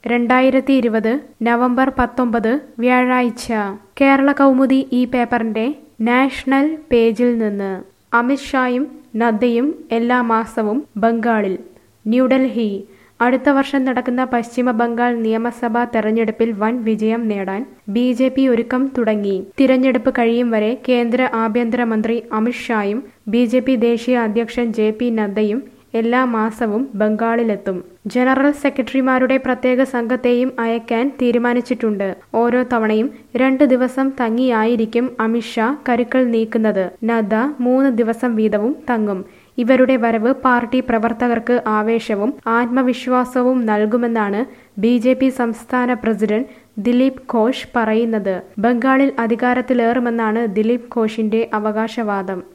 രണ്ടായിരത്തി ഇരുപത് നവംബർ പത്തൊമ്പത് വ്യാഴാഴ്ച കേരള കൗമുദി ഈ പേപ്പറിന്റെ നാഷണൽ പേജിൽ നിന്ന് അമിത്ഷായും നദ്ദയും എല്ലാ മാസവും ബംഗാളിൽ ന്യൂഡൽഹി അടുത്ത വർഷം നടക്കുന്ന പശ്ചിമ ബംഗാൾ നിയമസഭാ തെരഞ്ഞെടുപ്പിൽ വൻ വിജയം നേടാൻ ബി ജെ പി ഒരുക്കം തുടങ്ങി തിരഞ്ഞെടുപ്പ് കഴിയും വരെ കേന്ദ്ര ആഭ്യന്തരമന്ത്രി അമിത്ഷായും ബി ജെ പി ദേശീയ അധ്യക്ഷൻ ജെ പി നദ്ദയും എല്ലാ മാസവും ബംഗാളിലെത്തും ജനറൽ സെക്രട്ടറിമാരുടെ പ്രത്യേക സംഘത്തെയും അയക്കാൻ തീരുമാനിച്ചിട്ടുണ്ട് ഓരോ തവണയും രണ്ട് ദിവസം തങ്ങിയായിരിക്കും അമിത്ഷാ കരുക്കൾ നീക്കുന്നത് നദ്ദ മൂന്ന് ദിവസം വീതവും തങ്ങും ഇവരുടെ വരവ് പാർട്ടി പ്രവർത്തകർക്ക് ആവേശവും ആത്മവിശ്വാസവും നൽകുമെന്നാണ് ബി ജെ പി സംസ്ഥാന പ്രസിഡന്റ് ദിലീപ് ഘോഷ് പറയുന്നത് ബംഗാളിൽ അധികാരത്തിലേറുമെന്നാണ് ദിലീപ് ഘോഷിന്റെ അവകാശവാദം